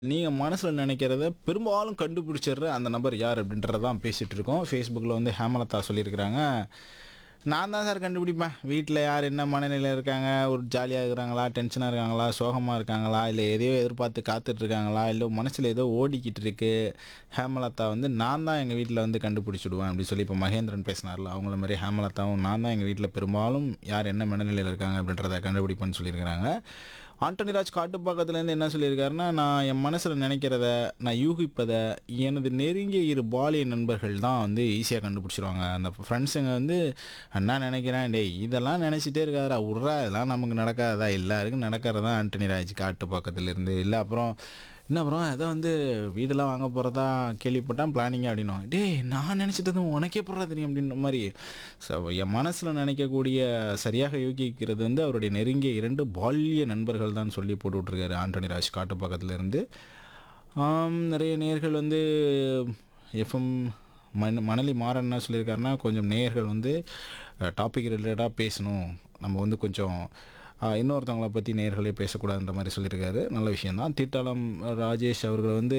நீங்க மனசுல நினைக்கிறத பெரும்பாலும் கண்டுபிடிச்சிடுற அந்த நபர் யார் அப்படின்றத தான் பேசிட்டு இருக்கோம் ஃபேஸ்புக்கில் வந்து ஹேமலதா சொல்லியிருக்கிறாங்க நான் தான் சார் கண்டுபிடிப்பேன் வீட்டில் யார் என்ன மனநிலையில் இருக்காங்க ஒரு ஜாலியாக இருக்கிறாங்களா டென்ஷனாக இருக்காங்களா சோகமாக இருக்காங்களா இல்லை எதையோ எதிர்பார்த்து காத்துட்டு இருக்காங்களா இல்லை மனசில் ஏதோ ஓடிக்கிட்டு இருக்கு ஹேமலதா வந்து நான் தான் எங்கள் வீட்டில் வந்து கண்டுபிடிச்சிடுவேன் அப்படி சொல்லி இப்போ மகேந்திரன் பேசினார்ல அவங்கள மாதிரி ஹேமலதாவும் நான் தான் எங்கள் வீட்டில் பெரும்பாலும் யார் என்ன மனநிலையில் இருக்காங்க அப்படின்றத கண்டுபிடிப்பேன்னு சொல்லியிருக்கிறாங்க ஆண்டனி ராஜ் காட்டுப்பாக்கத்துலேருந்து என்ன சொல்லியிருக்காருன்னா நான் என் மனசில் நினைக்கிறத நான் யூகிப்பதை எனது நெருங்கிய இரு பாலிய நண்பர்கள் தான் வந்து ஈஸியாக கண்டுபிடிச்சிருவாங்க அந்த ஃப்ரெண்ட்ஸுங்க வந்து என்ன நினைக்கிறேன் டேய் இதெல்லாம் நினச்சிட்டே இருக்காரா உட்றா இதெல்லாம் நமக்கு நடக்காதா எல்லாருக்கும் நடக்கிறதா ஆண்டனி ராஜ் காட்டுப்பாக்கத்துலேருந்து இல்லை அப்புறம் என்ன அப்புறம் ஏதோ வந்து வீடெல்லாம் வாங்க போகிறதா கேள்விப்பட்டேன் பிளானிங் அப்படின்னும் டேய் நான் நினச்சிட்டது உனக்கே போடுறா தெரியும் அப்படின்ற மாதிரி ஸோ என் மனசில் நினைக்கக்கூடிய சரியாக யூகிக்கிறது வந்து அவருடைய நெருங்கிய இரண்டு பால்ய நண்பர்கள் தான் சொல்லி போட்டு விட்ருக்காரு ஆண்டனி ராஜ் காட்டு பக்கத்துல இருந்து ஆம், நிறைய நேர்கள் வந்து எஃப்எம் மண மணலி மாறன் என்ன சொல்லியிருக்காருன்னா கொஞ்சம் நேயர்கள் வந்து டாபிக் ரிலேட்டடாக பேசணும் நம்ம வந்து கொஞ்சம் ஆஹ், இன்னொருத்தவங்கள பற்றி நேயர்களே பேசக்கூடாதுன்ற மாதிரி சொல்லியிருக்காரு நல்ல விஷயந்தான் தீட்டாளம் ராஜேஷ் அவர்கள் வந்து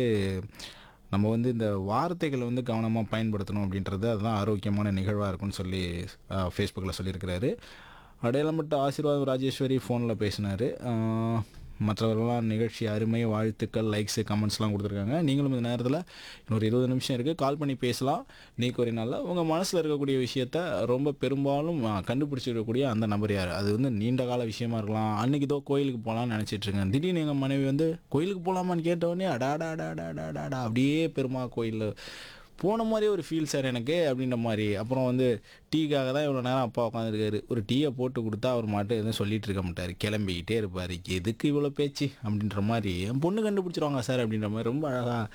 நம்ம வந்து இந்த வார்த்தைகளை வந்து கவனமாக பயன்படுத்தணும் அப்படின்றது அதுதான் ஆரோக்கியமான நிகழ்வாக இருக்கும்னு சொல்லி ஃபேஸ்புக்கில் சொல்லியிருக்கிறாரு அடையாளப்பட்ட ஆசீர்வாதம் ராஜேஸ்வரி ஃபோனில் பேசினார் மற்றவர்கள்லாம் நிகழ்ச்சி அருமை வாழ்த்துக்கள் லைக்ஸு கமெண்ட்ஸ்லாம் கொடுத்துருக்காங்க நீங்களும் இந்த நேரத்தில் இன்னொரு இருபது நிமிஷம் இருக்குது கால் பண்ணி பேசலாம் நீக்கு ஒரு நாளில் உங்கள் மனசில் இருக்கக்கூடிய விஷயத்த ரொம்ப பெரும்பாலும் ஆ, கண்டுபிடிச்சிருக்கக்கூடிய அந்த நபர் யார் அது வந்து நீண்ட கால விஷயமா இருக்கலாம் அன்னைக்கு இதோ கோயிலுக்கு போகலான்னு நினச்சிட்டு இருக்கேன் திடீர்னு எங்கள் மனைவி வந்து கோயிலுக்கு போகலாமான்னு கேட்டவுடனே அடாடா அடாடா அடாடா அப்படியே பெருமா கோயில் போன மாதிரி ஒரு ஃபீல் சார் எனக்கு அப்படின்ற மாதிரி அப்புறம் வந்து டீக்காக தான் இவ்வளோ நேரம் அப்பா உட்காந்துருக்காரு ஒரு டீயை போட்டு கொடுத்தா அவர் மாட்டு எதுவும் சொல்லிட்டு இருக்க மாட்டார் கிளம்பிக்கிட்டே இருப்பார் எதுக்கு இவ்வளோ பேச்சு அப்படின்ற மாதிரி என் பொண்ணு கண்டுபிடிச்சிருவாங்க சார் அப்படின்ற மாதிரி ரொம்ப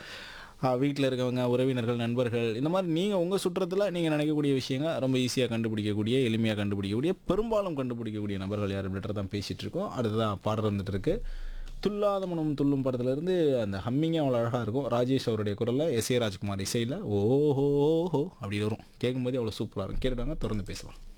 அழகாக வீட்டில் இருக்கவங்க உறவினர்கள் நண்பர்கள் இந்த மாதிரி நீங்கள் உங்கள் சுற்றத்தில் நீங்கள் நினைக்கக்கூடிய விஷயங்கள் ரொம்ப ஈஸியாக கண்டுபிடிக்கக்கூடிய எளிமையாக கண்டுபிடிக்கக்கூடிய பெரும்பாலும் கண்டுபிடிக்கக்கூடிய நபர்கள் யார் அப்படின்றத தான் பேசிகிட்டு இருக்கோம் அடுத்ததான் பாடல் வந்துட்டு இருக்கு துல்லாத மனம் துள்ளும் படத்துல இருந்து அந்த ஹம்மிங்கே அவ்வளோ அழகாக இருக்கும் ராஜேஷ் அவருடைய குரலில் எஸ் ஏ ராஜ்குமார் இசையில் ஓஹோ அப்படி வரும் கேட்கும்போது அவ்வளோ சூப்பராக இருக்கும் கேட்டுட்டாங்க தொடர்ந்து பேசலாம்